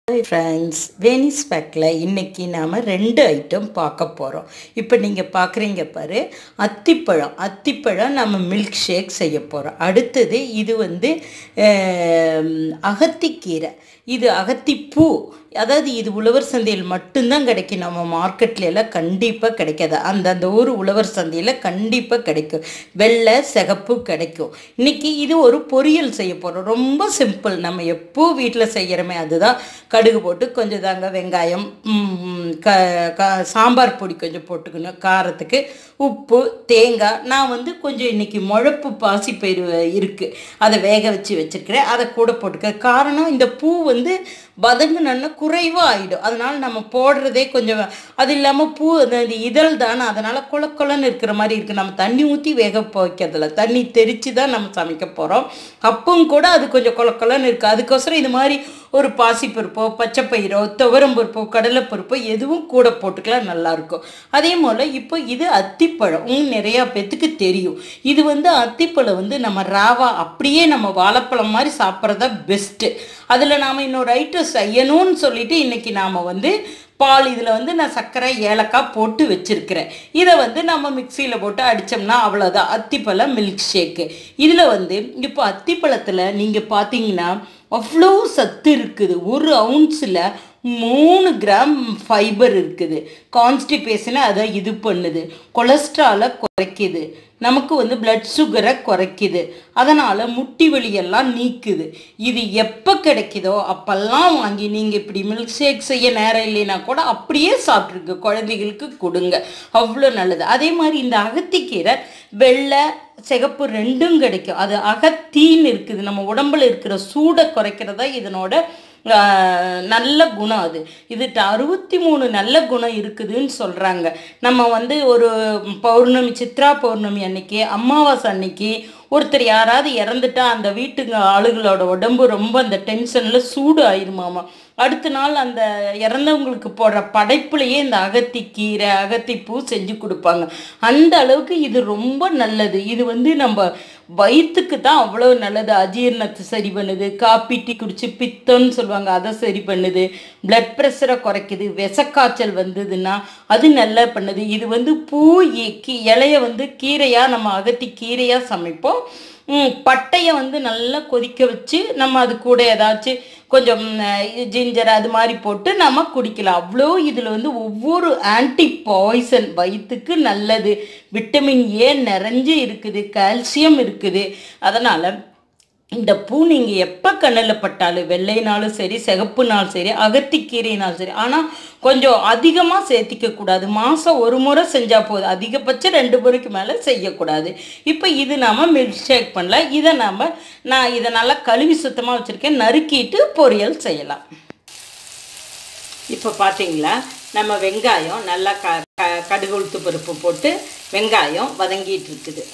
friends வேனிஸ் பேக்கில் இன்றைக்கி நாம் ரெண்டு ஐட்டம் பார்க்க போகிறோம் இப்போ நீங்கள் பார்க்குறீங்க பாரு அத்திப்பழம் அத்திப்பழம் நம்ம மில்க் ஷேக் செய்ய போகிறோம் அடுத்தது இது வந்து ஆம், அகத்திக்கீரை இது அகத்திப்பூ அதாவது இது உழவர் சந்தையில் மட்டும்தான் கிடைக்கும் நம்ம மார்க்கெட்ல எல்லாம் கண்டிப்பாக கிடைக்காது அந்தந்த ஊர் உழவர் சந்தையில் கண்டிப்பாக கிடைக்கும் வெள்ளை சிகப்பு கிடைக்கும் இன்னைக்கு இது ஒரு பொரியல் செய்ய போகிறோம் ரொம்ப சிம்பிள் நம்ம எப்போ வீட்டில் செய்கிறோமே அதுதான் கடுகு போட்டு கொஞ்சம் தாங்க வெங்காயம் ம், க க சாம்பார் பொடி கொஞ்சம் போட்டுக்கணும் காரத்துக்கு உப்பு தேங்காய் நான் வந்து கொஞ்சம் இன்னைக்கு முழப்பு பாசிப்பயிறு இருக்குது அதை வேக வச்சு வச்சுருக்கிறேன் அதை கூட போட்டுக்க காரணம் இந்த பூ வந்து வதங்கினோன்னா குறைவாக ஆகிடும் அதனால் நம்ம போடுறதே கொஞ்சம் அது இல்லாமல் பூ அந்த இந்த இதழ் தானே அதனால் குள குளன்னு இருக்கிற மாதிரி இருக்குது நம்ம தண்ணி ஊற்றி வேக வைக்கிறதில்ல தண்ணி தெரித்து தான் நம்ம சமைக்க போகிறோம் அப்பவும் கூட அது கொஞ்சம் குள குளன்னு இருக்குது அதுக்கோசரம் இது மாதிரி ஒரு பாசிப்பருப்போ பச்சைப்பயிரோ துவரம்பருப்போ கடலைப்பருப்போ எதுவும் கூட போட்டுக்கலாம் நல்லாயிருக்கும் அதே போல் இப்போ இது அத்திப்பழம் உம், நிறையா பேத்துக்கு தெரியும் இது வந்து அத்திப்பழம் வந்து நம்ம ராவா அப்படியே நம்ம வாழைப்பழம் மாதிரி சாப்பிட்றதா பெஸ்ட்டு அதில் நாம் இன்னொரு ஐட்டம் செய்யணும்னு சொல்லிட்டு இன்றைக்கி நாம் வந்து பால் இதில் வந்து நான் சர்க்கரை ஏலக்காய் போட்டு வச்சுருக்கிறேன் இதை வந்து நம்ம மிக்சியில் போட்டு அடித்தோம்னா அவ்வளோதான் அத்திப்பழம் மில்க் ஷேக்கு இதில் வந்து இப்போ அத்திப்பழத்தில் நீங்கள் பார்த்தீங்கன்னா அவ்வளோ சத்து இருக்குது ஒரு அவுன்ஸில் மூணு கிராம் ஃபைபர் இருக்குது கான்ஸ்டிபேஷனை அதை இது பண்ணுது கொலஸ்ட்ராலை குறைக்குது நமக்கு வந்து பிளட் சுகரை குறைக்குது அதனால் முட்டி வலியெல்லாம் நீக்குது இது எப்போ கிடைக்குதோ அப்போல்லாம் வாங்கி நீங்கள் இப்படி மில்க் ஷேக் செய்ய நேரம் இல்லைன்னா கூட அப்படியே சாப்பிட்ருக்கு குழந்தைகளுக்கு கொடுங்க அவ்வளோ நல்லது அதே மாதிரி இந்த அகத்திக்கீரை வெள்ளை சிகப்பு ரெண்டும் கிடைக்கும் அது அகத்தீன்னு இருக்குது நம்ம உடம்புல இருக்கிற சூடை குறைக்கிறதா இதனோட ஆஹ், நல்ல குணம் அது இது அறுபத்தி மூணு நல்ல குணம் இருக்குதுன்னு சொல்கிறாங்க நம்ம வந்து ஒரு பௌர்ணமி சித்ரா பௌர்ணமி அன்னைக்கு அமாவாசை அன்னைக்கு ஒருத்தர் யாராவது இறந்துட்டா அந்த வீட்டுங்க ஆளுகளோட உடம்பு ரொம்ப அந்த டென்ஷனில் சூடு ஆயிருமாமா அடுத்த நாள் அந்த இறந்தவங்களுக்கு போடுற படைப்புலையே இந்த அகத்திக்கீரை அகத்திப்பூ செஞ்சு கொடுப்பாங்க அந்த அளவுக்கு இது ரொம்ப நல்லது இது வந்து நம்ம வயிற்றுக்கு தான் அவ்வளோ நல்லது அஜீரணத்தை சரி பண்ணுது காப்பி டீ குடிச்சு பித்தம்னு சொல்லுவாங்க அதை சரி பண்ணுது பிளட் ப்ரெஷரை குறைக்குது விஷக்காய்ச்சல் வந்ததுன்னா அது நல்லா பண்ணுது இது வந்து பூ இ- கீ- இலைய வந்து கீரையாக நம்ம அகத்தி கீரையாக சமைப்போம் ம், பட்டையை வந்து நல்லா கொதிக்க வச்சு நம்ம அது கூட ஏதாச்சும் கொஞ்சம் ஜிஞ்சர் அது மாதிரி போட்டு நம்ம குடிக்கலாம் அவ்வளோ இதில் வந்து ஒவ்வொரு ஆன்டி பாய்சன் வயிற்றுக்கு நல்லது விட்டமின் ஏ நிறைஞ்சு இருக்குது கால்சியம் இருக்குது அதனால் இந்த பூ நீங்கள் எப்போ கண்ணில் பட்டாலும் வெள்ளைனாலும் சரி சிகப்புனாலும் சரி அகத்திக்கீரைனாலும் சரி ஆனால் கொஞ்சம் அதிகமாக சேர்த்திக்க கூடாது மாதம் ஒரு முறை செஞ்சால் போதும் அதிகபட்சம் ரெண்டு முறைக்கு மேலே செய்யக்கூடாது இப்போ இது நாம் மில்க் ஷேக் பண்ணலாம் இதை நாம் நான் இதை நல்லா கழுவி சுத்தமாக வச்சுருக்கேன் நறுக்கிட்டு பொரியல் செய்யலாம் இப்போ பார்த்தீங்களா நம்ம வெங்காயம் நல்லா க க கடுகு உளுத்து பருப்பு போட்டு வெங்காயம் வதங்கிட்டு இருக்குது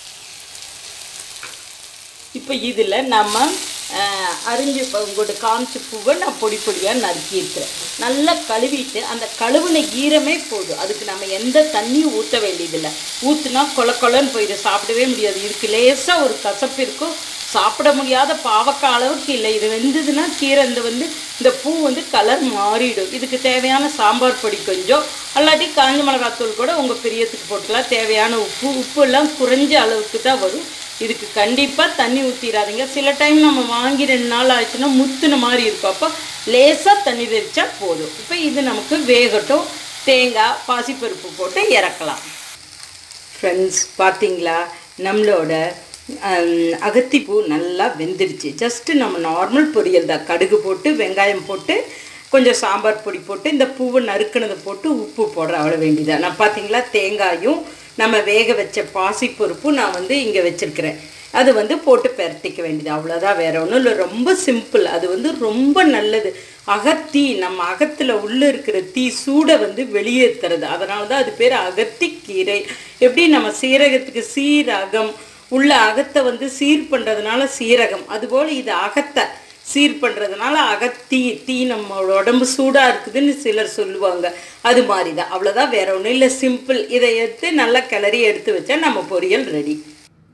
இப்போ இதில் நம்ம அஹ், அரிஞ்சு இப்போ உங்கள்கிட்ட காமிச்ச பூவை நான் பொடி பொடியாக நறுக்கியிருக்கிறேன் நல்லா கழுவிட்டு அந்த கழுவுன ஈரமே போதும் அதுக்கு நம்ம எந்த தண்ணியும் ஊற்ற வேண்டியதில்லை ஊற்றுனா கொல கொலன்னு போயிடும் சாப்பிடவே முடியாது இதுக்கு லேசாக ஒரு கசப்பு இருக்கும் சாப்பிட முடியாத பாவக்காய் அளவுக்கு இல்லை இது வெந்ததுன்னா கீரை இந்த வந்து இந்த பூ வந்து கலர் மாறிடும் இதுக்கு தேவையான சாம்பார் பொடி கொஞ்சம் அல்லாட்டி காஞ்ச மிளகாத்தூள் கூட உங்கள் பிரியத்துக்கு போட்டுக்கலாம் தேவையான உப்பு உப்பு எல்லாம் குறைஞ்ச அளவுக்கு தான் வரும் இதுக்கு கண்டிப்பாக தண்ணி ஊற்றிடாதீங்க சில டைம் நம்ம வாங்கி ரெண்டு நாள் ஆச்சுன்னா முத்துன மாதிரி இருக்கும் அப்போ லேசாக தண்ணி தெளிச்சா போதும் இப்போ இது நமக்கு வேகட்டும் தேங்காய் பாசிப்பருப்பு போட்டு இறக்கலாம் ஃப்ரெண்ட்ஸ் பார்த்தீங்களா நம்மளோட ஹம், அகத்திப்பூ நல்லா வெந்துருச்சு ஜஸ்ட்டு நம்ம நார்மல் பொரியல் தான் கடுகு போட்டு வெங்காயம் போட்டு கொஞ்சம் சாம்பார் பொடி போட்டு இந்த பூவை நறுக்கினதை போட்டு உப்பு போடுற அவ்வளோ வேண்டியதான் நான் பார்த்தீங்களா தேங்காயும் நம்ம வேக வச்ச பாசிப்பருப்பும் நான் வந்து இங்கே வச்சுருக்கிறேன் அது வந்து போட்டு பெரட்டிக்க வேண்டியது அவ்வளோதான் வேற ஒன்றும் இல்லை ரொம்ப சிம்பிள் அது வந்து ரொம்ப நல்லது அகத்தி நம்ம அகத்தில் உள்ளே இருக்கிற தீ சூடை வந்து வெளியேற்றுறது அதனால தான் அது பேர் அகத்திக்கீரை எப்படி நம்ம சீரகத்துக்கு சீரகம் உள்ள அகத்தை வந்து சீர் பண்ணுறதுனால சீரகம் அதுபோல் இது அகத்தை சீர் பண்ணுறதுனால அகத்தீ தீ நம்ம உடம்பு சூடாக இருக்குதுன்னு சிலர் சொல்லுவாங்க அது மாதிரி தான் அவ்வளோதான் வேற ஒன்றும் இல்லை சிம்பிள் இதை எடுத்து நல்லா கிளறி எடுத்து வச்சா நம்ம பொரியல் ரெடி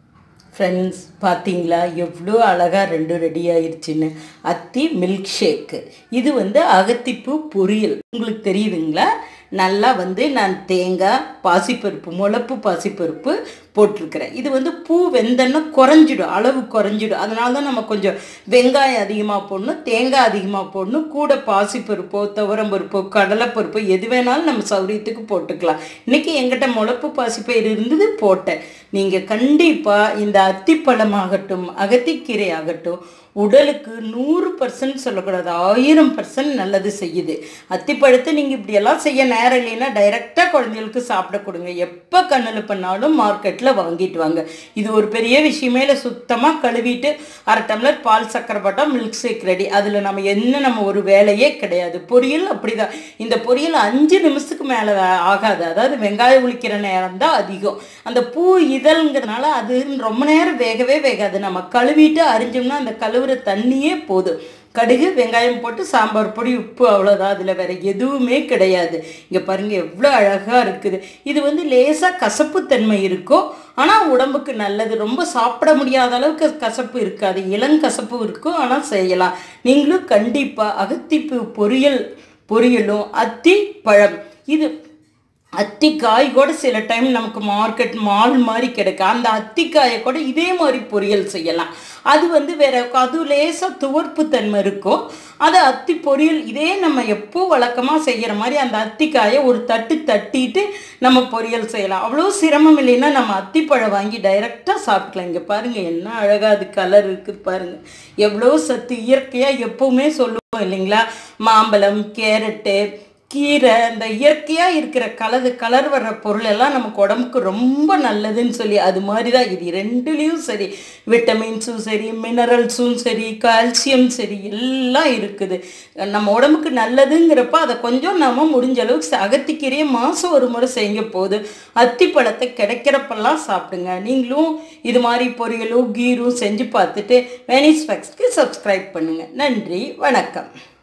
ஃப்ரெண்ட்ஸ் பார்த்தீங்களா எவ்வளோ அழகாக ரெண்டும் ரெடி ஆயிருச்சுன்னு அத்தி மில்க் ஷேக்கு இது வந்து அகத்திப்பூ பொரியல் உங்களுக்கு தெரியுதுங்களா நல்லா வந்து நான் தேங்காய் பாசிப்பருப்பு முளப்பு பாசிப்பருப்பு போட்டிருக்கிறேன் இது வந்து பூ வெந்தன்னா குறைஞ்சிடும் அளவு குறைஞ்சிடும் அதனால தான் நம்ம கொஞ்சம் வெங்காயம் அதிகமாக போடணும் தேங்காய் அதிகமாக போடணும் கூட பாசிப்பருப்போ துவரம்பருப்போ கடலைப்பருப்போ எது வேணாலும் நம்ம சௌரியத்துக்கு போட்டுக்கலாம் இன்றைக்கி எங்கிட்ட முளப்பு பாசிப்பயிறு இருந்தது போட்டேன் நீங்கள் கண்டிப்பாக இந்த அத்திப்பழமாகட்டும் அகத்திக்கீரை ஆகட்டும் உடலுக்கு நூறு பர்சன்ட் சொல்லக்கூடாது ஆயிரம் பர்சன்ட் நல்லது செய்யுது அத்திப்பழத்தை நீங்கள் இப்படியெல்லாம் செய்ய நேரம் இல்லைன்னா டைரெக்டாக குழந்தைகளுக்கு சாப்பிட கொடுங்க எப்போ கண்ணில் பண்ணாலும் மார்க்கெட்டில் வாங்கிட்டு வாங்க இது ஒரு பெரிய விஷயமே இல்லை சுத்தமாக கழுவிட்டு அரை டம்ளர் பால் சக்கரை போட்டால் மில்க் ஷேக் ரெடி அதில் நம்ம என்ன நம்ம ஒரு வேலையே கிடையாது பொரியல் அப்படிதான் இந்த பொரியல் அஞ்சு நிமிஷத்துக்கு மேலே ஆகாது அதாவது வெங்காயம் உளிக்கிற நேரம் தான் அதிகம் அந்த பூ இதழ்ங்கிறதுனால அது ரொம்ப நேரம் வேகவே வேகாது நம்ம கழுவிட்டு அரிஞ்சோம்னா அந்த கழுவுற தண்ணியே போதும் கடுகு வெங்காயம் போட்டு சாம்பார் பொடி உப்பு அவ்வளோதான் அதில் வேறு எதுவுமே கிடையாது இங்கே பாருங்கள் எவ்வளோ அழகாக இருக்குது இது வந்து லேசாக கசப்புத்தன்மை இருக்கும் ஆனால் உடம்புக்கு நல்லது ரொம்ப சாப்பிட முடியாத அளவுக்கு கசப்பு இருக்காது இளங்கசப்பு இருக்கும் ஆனால் செய்யலாம் நீங்களும் கண்டிப்பாக அகத்திப்பு பொரியல் பொரியலும் அத்தி பழம் இது அத்திக்காய் கூட சில டைம் நமக்கு மார்க்கெட் மால் மாதிரி கிடைக்கும் அந்த அத்திக்காயை கூட இதே மாதிரி பொரியல் செய்யலாம் அது வந்து வேற அது லேசாக துவர்ப்பு தன்மை இருக்கும் அது அத்தி பொரியல் இதே நம்ம எப்போ வழக்கமாக செய்கிற மாதிரி அந்த அத்திக்காயை ஒரு தட்டு தட்டிட்டு நம்ம பொரியல் செய்யலாம் அவ்வளோ சிரமம் இல்லைன்னா நம்ம அத்திப்பழம் வாங்கி டைரெக்டாக சாப்பிட்லாம் இங்கே பாருங்கள் என்ன அழகாக அது கலர் இருக்குது பாருங்கள் எவ்வளோ சத்து இயற்கையாக எப்போவுமே சொல்லுவோம் இல்லைங்களா மாம்பழம் கேரட்டு கீரை இந்த இயற்கையாக இருக்கிற கலது கலர் வர்ற பொருள் எல்லாம் நமக்கு உடம்புக்கு ரொம்ப நல்லதுன்னு சொல்லி அது மாதிரி தான் இது ரெண்டுலேயும் சரி விட்டமின்ஸும் சரி மினரல்ஸும் சரி கால்சியம் சரி எல்லாம் இருக்குது நம்ம உடம்புக்கு நல்லதுங்கிறப்ப அதை கொஞ்சம் நம்ம முடிஞ்ச அளவுக்கு அகத்திக்கீரையை மாதம் ஒரு முறை செய்ய போது அத்திப்பழத்தை கிடைக்கிறப்பெல்லாம் சாப்பிடுங்க நீங்களும் இது மாதிரி பொரியலும் கீரும் செஞ்சு பார்த்துட்டு வெனிஸ் ஃபேக்ஸ்க்கு சப்ஸ்கிரைப் பண்ணுங்கள் நன்றி வணக்கம்